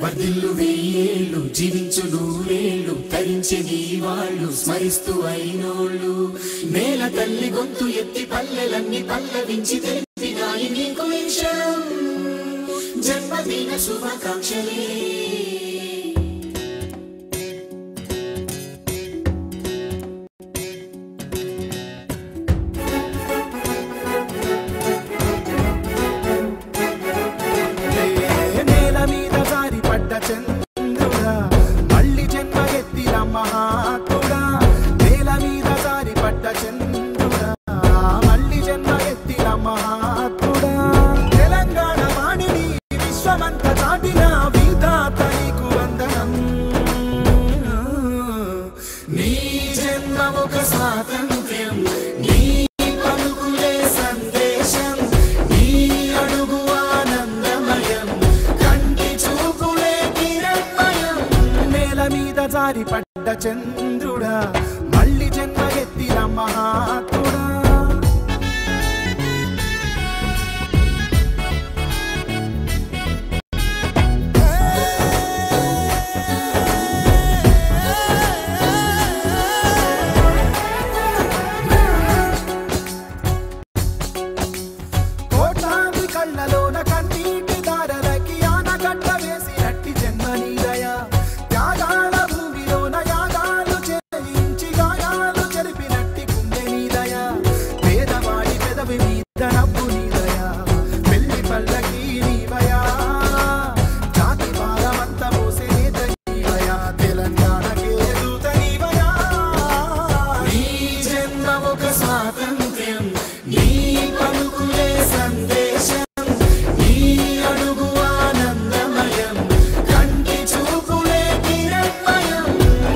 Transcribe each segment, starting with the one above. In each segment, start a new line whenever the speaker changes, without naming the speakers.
వర్ధిల్లు వెయ్యేళ్ళు జీవించు నూరేళ్ళు తరించే నీ వాళ్ళు స్మరిస్తూ అయినోళ్ళు నేల తల్లి గొంతు ఎత్తి పల్లెలన్నీ పల్లవించి తెలిపినాయి నీకు ఈ క్షణం జన్మదిన శుభాకాంక్షలే
నేల మీద జారి పడ్డ చంద్రుడా మళ్ళీ జన్మ ఎత్తిన మహాత్ముడా నేల మీద జారి పడ్డ చంద్రుడా మళ్ళీ జన్మ ఎత్తిన మహాత్ముడా తెలంగాణ వాణిని విశ్వమంత చాటిన విధాత నీకు వందనం
నీ జన్మ ఒక స్వాతంత్ర్యం నీ పలుకులే సందేశం నీ అడుగు ఆనందమయం కంటి చూపులే కిరణమయం
నేల మీద జారి పడ్డ చంద్రుడా మళ్ళీ జన్మ ఎత్తిన మహాత్ముడా కోట్లాది కళ్ళలోన కన్నీటి దారలకి ఆనకట్ట వేసినట్టి జన్మనీదయ త్యాగాల భూమిలోన యాగాలు చేయించి గాయాలు చెరిపినట్టి గుండె నీదయ పేదవాడి పెదవి మీద నవ్వు నీదయ పెళ్లి పల్లకి నీవయా జాతి భారమంత మోసే నేత నీవయా తెలంగాణకే దూత నీవయా
నీ జన్మ ఒక స్వాతంత్ర్యం నీ పలుకులే సందేశం నీ అడుగు ఆనందమయం కంటి చూపులే కిరణమయం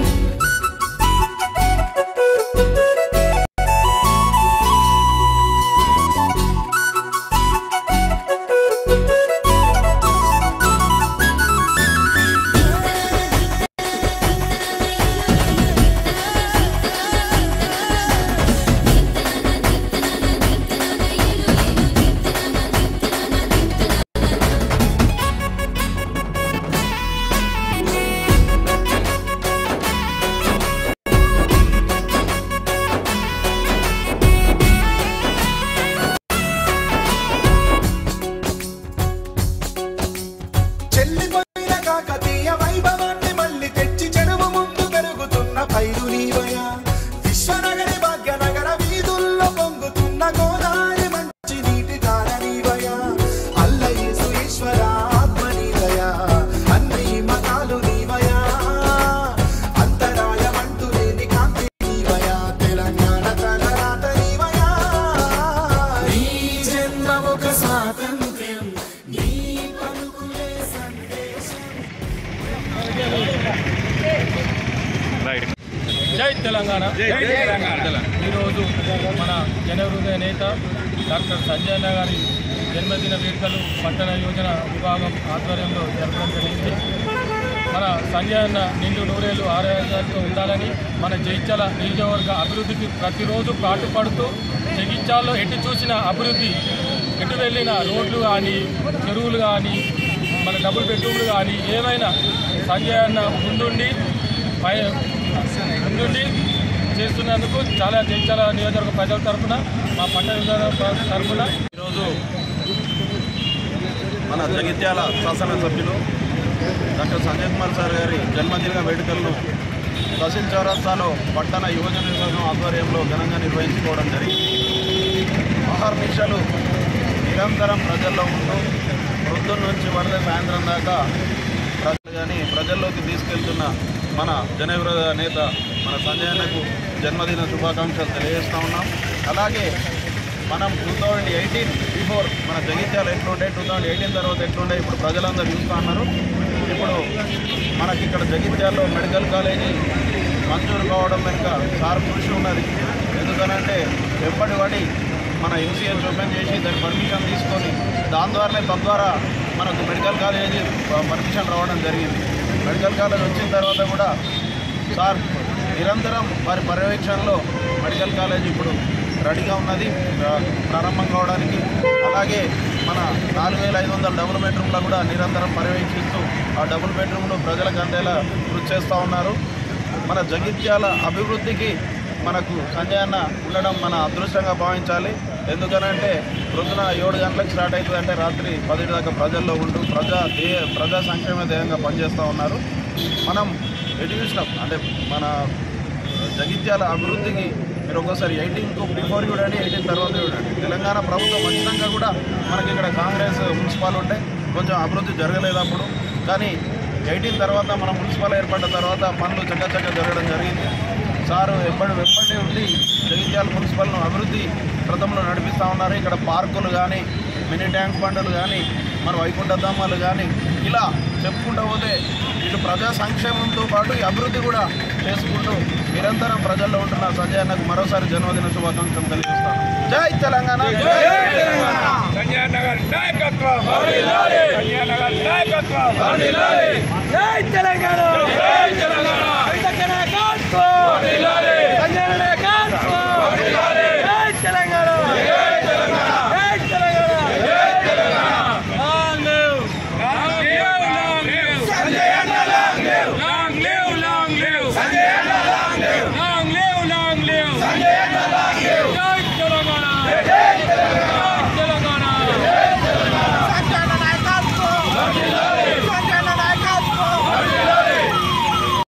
చెల్లిపోయిన కాకతీయ వైభవాన్ని మళ్ళీ తెచ్చి చెరువు ముందు పెరుగుతున్న పైరు నీవయా విశ్వనగరి భాగ్యనగర వీధుల్లో పొంగుతున్న గోదావరి మంచి నీటి కార నీవయా అల్లయేసు ఈశ్వర ఆత్మ నీవయా అన్ని మతాలు నీవయా అంతరాయమంటూ లేని కాంతి నీవయా తెలంగాణ తలరాత నీవయా
నీ జన్మ ఒక స్వాతంత్ర్యం నీ పలుకులే సందేశం
జై తెలంగాణ ఈరోజు మన జనహృదయ నేత డాక్టర్ సంజయ్ అన్న గారి జన్మదిన వేడుకలు పట్టణ యోజన విభాగం ఆధ్వర్యంలో జరపడం జరిగింది మన సంజయ్ అన్న నిండు నూరేళ్లు ఆరోగ్యాలతో ఉండాలని మన జైత్యాల నియోజకవర్గ అభివృద్ధికి ప్రతిరోజు పాటుపడుతూ జగిత్యాల్లో ఎటు చూసిన అభివృద్ధి ఎటు వెళ్ళిన రోడ్లు కానీ చెరువులు కానీ మన డబుల్ బెడ్రూమ్లు కానీ ఏమైనా సంజయ్ అన్న ముందుండి పై ముందుండి చేస్తున్నందుకు చాలా జైత్యాల నియోజకవర్గ ప్రజల తరఫున మా పట్టణ నియోజకవర్గ తరఫున ఈరోజు
మన జగిత్యాల శాసనసభ్యులు డాక్టర్ సంజయ్ కుమార్ సార్ గారి జన్మదిన వేడుకలను తహసీల్ చౌరస్తాలో పట్టణ యువజన విభాగం ఆధ్వర్యంలో ఘనంగా నిర్వహించుకోవడం జరిగింది ఆహార్నిశలు నిరంతరం ప్రజల్లో ఉంటూ వృద్ధుల నుంచి వరద సాయంత్రం దాకా ప్రజలు కానీ ప్రజల్లోకి తీసుకెళ్తున్న మన జనవిరోధ నేత మన సంజయ్ అన్నకు జన్మదిన శుభాకాంక్షలు తెలియజేస్తూ ఉన్నాం అలాగే మనం టూ థౌజండ్ ఎయిటీన్ బిఫోర్ మన జగిత్యాల ఎట్లుండే టూ థౌజండ్ ఎయిటీన్ తర్వాత ఎట్లుండే ఇప్పుడు ప్రజలందరూ చూస్తూ ఉన్నారు ఇప్పుడు మనకి ఇక్కడ జగిత్యాల్లో మెడికల్ కాలేజీ మంజూరు కావడం వెనుక సార్ కృషి ఉన్నది ఎందుకనంటే ఎప్పటి పడి మన ఎంసీఎస్ ఓపెన్ చేసి దాని పర్మిషన్ తీసుకొని దాని ద్వారానే తద్వారా మనకు మెడికల్ కాలేజీ పర్మిషన్ రావడం జరిగింది మెడికల్ కాలేజ్ వచ్చిన తర్వాత కూడా సార్ నిరంతరం వారి పర్యవేక్షణలో మెడికల్ కాలేజ్ ఇప్పుడు రెడీగా ఉన్నది ఆ, ప్రారంభం కావడానికి అలాగే మన నాలుగు వేల ఐదు వందల డబుల్ బెడ్రూమ్లో కూడా నిరంతరం పర్యవేక్షిస్తూ ఆ డబుల్ బెడ్రూమ్లు ప్రజలకు అందేలా కృషి చేస్తూ ఉన్నారు మన జగిత్యాల అభివృద్ధికి మనకు సంజయ్ అన్న ఉండడం మన అదృష్టంగా భావించాలి ఎందుకనంటే ప్రొద్దున ఏడు గంటలకు స్టార్ట్ అవుతుందంటే రాత్రి పది దాకా ప్రజల్లో ఉంటూ ప్రజా ధ్యేయ ప్రజా సంక్షేమ ధ్యేయంగా పనిచేస్తూ ఉన్నారు మనం ఎటు చూసినాం అంటే మన జగిత్యాల అభివృద్ధికి మీరు ఒకసారి ఎయిటీన్కు బిఫోర్ చూడండి ఎయిటీన్ తర్వాత చూడండి తెలంగాణ ప్రభుత్వం వచ్చినాక కూడా మనకి ఇక్కడ కాంగ్రెస్ మున్సిపాల్ ఉంటే కొంచెం అభివృద్ధి జరగలేదు అప్పుడు కానీ ఎయిటీన్ తర్వాత మన మున్సిపల్ ఏర్పడ్డ తర్వాత పనులు చక్కచక్క జరగడం జరిగింది సారు ఎప్పటి వెంబడి ఉండి జగిత్యాల మున్సిపల్ను అభివృద్ధి ప్రథంలో నడిపిస్తూ ఉన్నారు ఇక్కడ పార్కులు కానీ మినీ ట్యాంక్ బండలు కానీ మన వైకుంఠ ధామాలు కానీ ఇలా చెప్పుకుంటూ పోతే ఇటు ప్రజా సంక్షేమంతో పాటు ఈ అభివృద్ధి కూడా చేసుకుంటూ నిరంతరం ప్రజల్లో ఉంటున్న సంజయ్ అన్నకు మరోసారి జన్మదిన శుభాకాంక్షలు తెలియజేస్తాను జై తెలంగాణ
సంజయ్ నగర్ నాయకత్వం సంజయ్ నగర్ నాయకత్వం జై తెలంగాణ జై తెలంగాణ నాయకత్వం